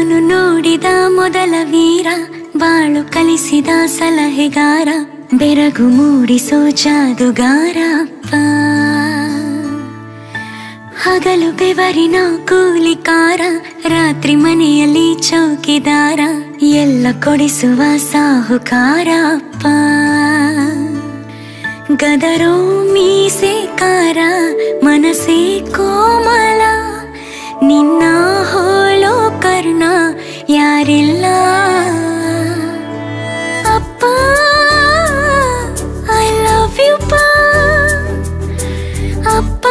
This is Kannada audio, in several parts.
ನಾನು ನೋಡಿದ ಮೊದಲ ವೀರ ಬಾಳು ಕಲಿಸಿದ ಸಲಹೆಗಾರ ಬೆರಗು ಮೂಡಿಸೋ ಜಾದುಗಾರ ಅಪ್ಪ ಹಗಲು ಬೆವರಿನ ಕೂಲಿಕಾರ ರಾತ್ರಿ ಮನೆಯಲ್ಲಿ ಚೌಕಿದಾರ ಎಲ್ಲ ಕೊಡಿಸುವ ಸಾಹುಕಾರ ಅಪ್ಪ ಗದರೋ ಮೀಸೆಕಾರ ಮನಸ್ಸೇ ಕೋಮಲ ನಿನ್ನ ಹೋಳೋ ಕರ್ಣ ಯಾರಿಲ್ಲ ಅಪ್ಪ ಐ ಲವ್ ಯು ಪಾ ಅಪ್ಪ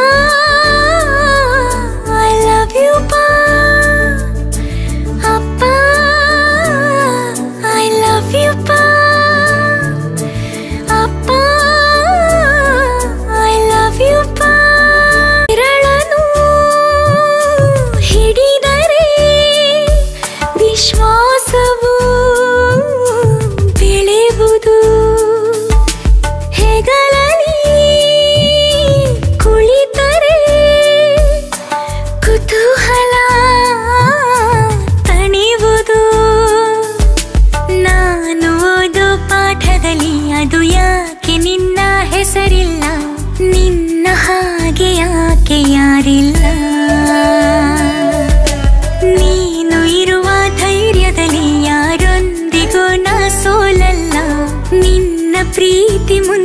ಐ ಲವ್ ಯು ಪಾ ಅಪ್ಪ ಐ ಲವ್ ಯು ಪಾ ಅಪ್ಪ ಐ ಲವ್ ಯು ಪಾ ಬೆರಳನು ಹಿಡಿದರೆ ವಿಶ್ವಾಸವು ಬೆಳೆಯುವುದು ಹೆಗಲಲ್ಲಿ ಕುಳಿತರೆ ಕುತೂಹಲ ತಣಿವುದು ನಾನು ಓದೋ ಪಾಠದಲ್ಲಿ ಅದು ಯಾಕೆ ನಿನ್ನ ಹೆಸರಿಲ್ಲ ನಿನ್ನ ಹಾಗೆ ಯಾಕೆ ಯಾರಿಲ್ಲ ನೀನು ಇರುವ ಧೈರ್ಯದಲ್ಲಿ ಯಾರೊಂದಿಗೂ ನಾ ಸೋಲಲ್ಲ ನಿನ್ನ ಪ್ರೀತಿ ಮುಂದೆ